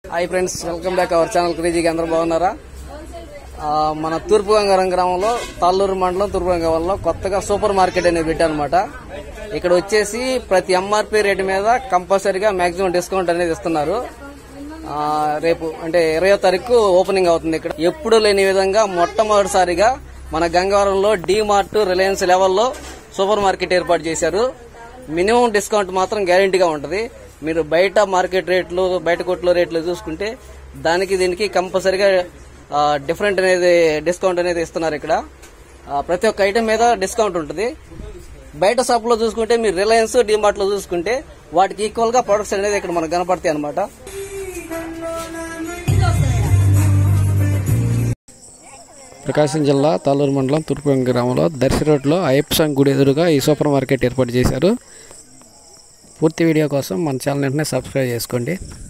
hi friends welcome back our channel క్రేజీకి అందరూ బాగున్నారా ఆ, మన తూర్పు గంగారం గ్రామంలో తాళ్ళూరు మండలం తూర్పు గంగారంలో కొత్తగా సూపర్ మార్కెట్ అనేది పెట్టారనమాట ఇక్కడ వచ్చేసి ప్రతి ఎంఆర్పి రేటు మీద కంపల్సరీగా మాక్సిమం డిస్కౌంట్ అనేది ఇస్తున్నారు ఆ, రేపు అంటే ఇరవయో తారీఖు ఓపెనింగ్ అవుతుంది ఇక్కడ ఎప్పుడు లేని విధంగా మొట్టమొదటిసారిగా మన గంగవరంలో డీ మార్ట్ రిలయన్స్ లెవెల్లో సూపర్ మార్కెట్ ఏర్పాటు చేశారు మినిమం డిస్కౌంట్ మాత్రం గ్యారంటీగా ఉంటుంది మీరు బయట మార్కెట్ రేట్లు బయట కొట్లో రేట్లు చూసుకుంటే దానికి దీనికి కంపల్సరీగా ఆ, డిఫరెంట్ అనేది డిస్కౌంట్ అనేది ఇస్తున్నారు ఇక్కడ ఆ, ప్రతి ఒక్క ఐటెం మీద డిస్కౌంట్ ఉంటుంది బయట షాప్ లో చూసుకుంటే మీరు రిలయన్స్ డిమార్ట్ లో చూసుకుంటే వాటికి ఈక్వల్ గా ప్రొడక్ట్స్ అనేది ఇక్కడ మనకు కనపడతాయి అనమాట ప్రకాశం జిల్లా తాలూరు మండలం తూర్పు గ్రామంలో దర్శి రోడ్లో అయ్యప్ప గుడి ఎదురుగా ఈ సూపర్ మార్కెట్ ఏర్పాటు చేశారు పూర్తి వీడియో కోసం మన ఛానల్ వెంటనే సబ్స్క్రైబ్ చేసుకోండి